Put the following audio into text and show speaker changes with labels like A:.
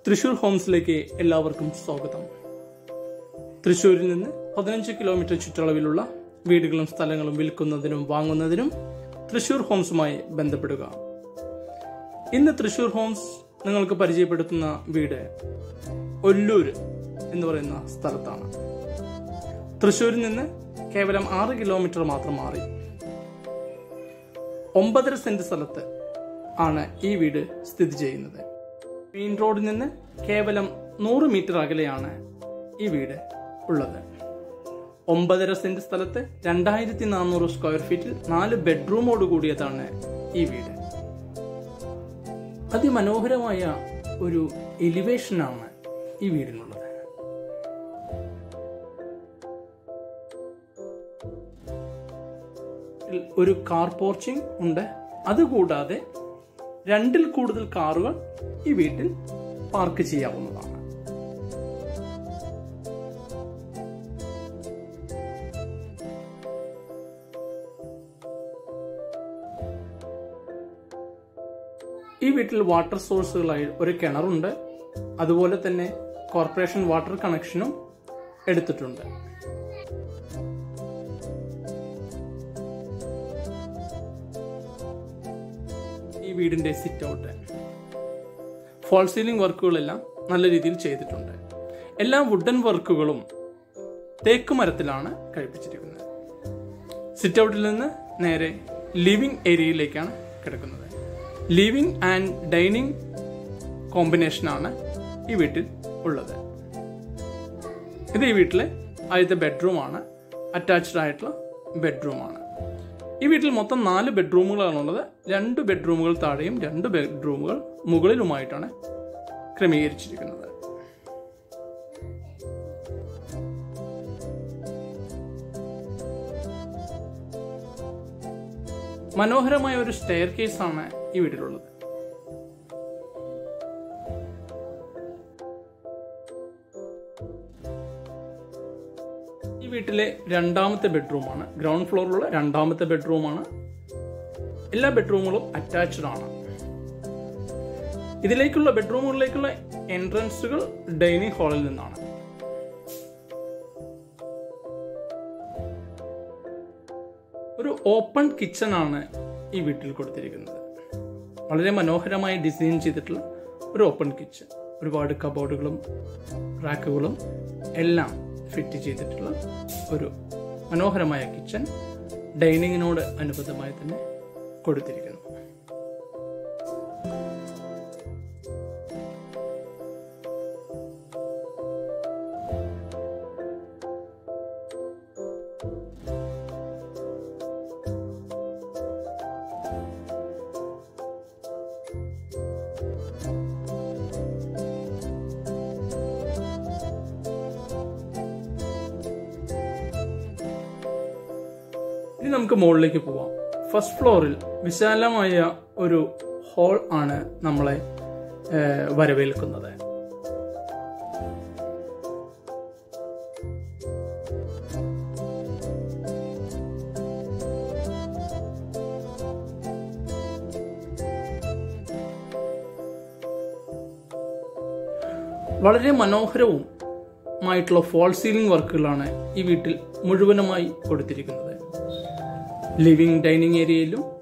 A: തൃശൂർ ഹോംസിലേക്ക് എല്ലാവർക്കും സ്വാഗതം തൃശൂരിൽ നിന്ന് പതിനഞ്ച് കിലോമീറ്റർ ചുറ്റളവിലുള്ള വീടുകളും സ്ഥലങ്ങളും വിൽക്കുന്നതിനും വാങ്ങുന്നതിനും തൃശൂർ ഹോംസുമായി ബന്ധപ്പെടുക ഇന്ന് തൃശൂർ ഹോംസ് നിങ്ങൾക്ക് പരിചയപ്പെടുത്തുന്ന വീട് ഒല്ലൂര് എന്ന് പറയുന്ന സ്ഥലത്താണ് തൃശൂരിൽ നിന്ന് കേവലം ആറ് കിലോമീറ്റർ മാത്രം മാറി ഒമ്പതര സെന്റ് സ്ഥലത്ത് ആണ് ഈ വീട് സ്ഥിതി ചെയ്യുന്നത് മെയിൻ റോഡിൽ നിന്ന് കേവലം നൂറ് മീറ്റർ അകലെയാണ് ഈ വീട് ഉള്ളത് ഒമ്പതര സെന്റ് സ്ഥലത്ത് രണ്ടായിരത്തി നാനൂറ് സ്ക്വയർ ഫീറ്റിൽ നാല് ബെഡ്റൂമോട് കൂടിയതാണ് ഈ വീട് അതിമനോഹരമായ ഒരു എലിവേഷനാണ് ഈ വീടിനുള്ളത് ഒരു കാർ പോർച്ചിങ് ഉണ്ട് അതുകൂടാതെ രണ്ടിൽ കൂടുതൽ കാറുകൾ ഈ വീട്ടിൽ പാർക്ക് ചെയ്യാവുന്നതാണ് ഈ വീട്ടിൽ വാട്ടർ സോഴ്സുകളായി ഒരു കിണറുണ്ട് അതുപോലെ തന്നെ കോർപ്പറേഷൻ വാട്ടർ കണക്ഷനും എടുത്തിട്ടുണ്ട് ഈ വീടിന്റെ സിറ്റ് ഔട്ട് ഫോൾ സീലിംഗ് വർക്കുകളെല്ലാം നല്ല രീതിയിൽ ചെയ്തിട്ടുണ്ട് എല്ലാ വുഡൻ വർക്കുകളും തേക്ക് മരത്തിലാണ് കഴിപ്പിച്ചിരിക്കുന്നത് സിറ്റ് ഔട്ടിൽ നിന്ന് നേരെ ലിവിംഗ് ഏരിയയിലേക്കാണ് കിടക്കുന്നത് ലിവിംഗ് ആൻഡ് ഡൈനിങ് കോമ്പിനേഷനാണ് ഈ വീട്ടിൽ ഉള്ളത് ഇത് ഈ വീട്ടിലെ ആദ്യത്തെ ബെഡ്റൂമാണ് അറ്റാച്ച്ഡ് ആയിട്ടുള്ള ബെഡ്റൂമാണ് ഈ വീട്ടിൽ മൊത്തം നാല് ബെഡ്റൂമുകളാണുള്ളത് രണ്ട് ബെഡ്റൂമുകൾ താഴെയും രണ്ട് ബെഡ്റൂമുകൾ മുകളിലുമായിട്ടാണ് ക്രമീകരിച്ചിരിക്കുന്നത് മനോഹരമായ ഒരു സ്റ്റെയർ കേസ് ആണ് ഈ വീട്ടിലുള്ളത് ഈ വീട്ടിലെ രണ്ടാമത്തെ ബെഡ്റൂമാണ് ഗ്രൗണ്ട് ഫ്ലോറിലുള്ള രണ്ടാമത്തെ ബെഡ്റൂമാണ് എല്ലാ ബെഡ്റൂമുകളും അറ്റാച്ച്ഡ് ആണ് ഇതിലേക്കുള്ള ബെഡ്റൂമുകളിലേക്കുള്ള എൻട്രൻസുകൾ ഡൈനിങ് ഹാളിൽ നിന്നാണ് ഒരു ഓപ്പൺ കിച്ചൺ ആണ് ഈ വീട്ടിൽ കൊടുത്തിരിക്കുന്നത് വളരെ മനോഹരമായി ഡിസൈൻ ചെയ്തിട്ടുള്ള ഒരു ഓപ്പൺ കിച്ചൺ ഒരുപാട് കബോർഡുകളും റാക്കുകളും എല്ലാം ഫിറ്റ് ചെയ്തിട്ടുള്ള ഒരു മനോഹരമായ കിച്ചൺ ഡൈനിങ്ങിനോട് അനുബന്ധമായി തന്നെ കൊടുത്തിരിക്കുന്നു ഇനി നമുക്ക് മുകളിലേക്ക് പോവാം ഫസ്റ്റ് ഫ്ലോറിൽ വിശാലമായ ഒരു ഹാൾ ആണ് നമ്മളെ ഏഹ്, വരവേൽക്കുന്നത് വളരെ മനോഹരവും മായിട്ടുള്ള ഫോൾ സീലിംഗ് വർക്കുകളാണ് ഈ വീട്ടിൽ മുഴുവനുമായി കൊടുത്തിരിക്കുന്നത് ലിവിംഗ് ഡൈനിങ് ഏരിയയിലും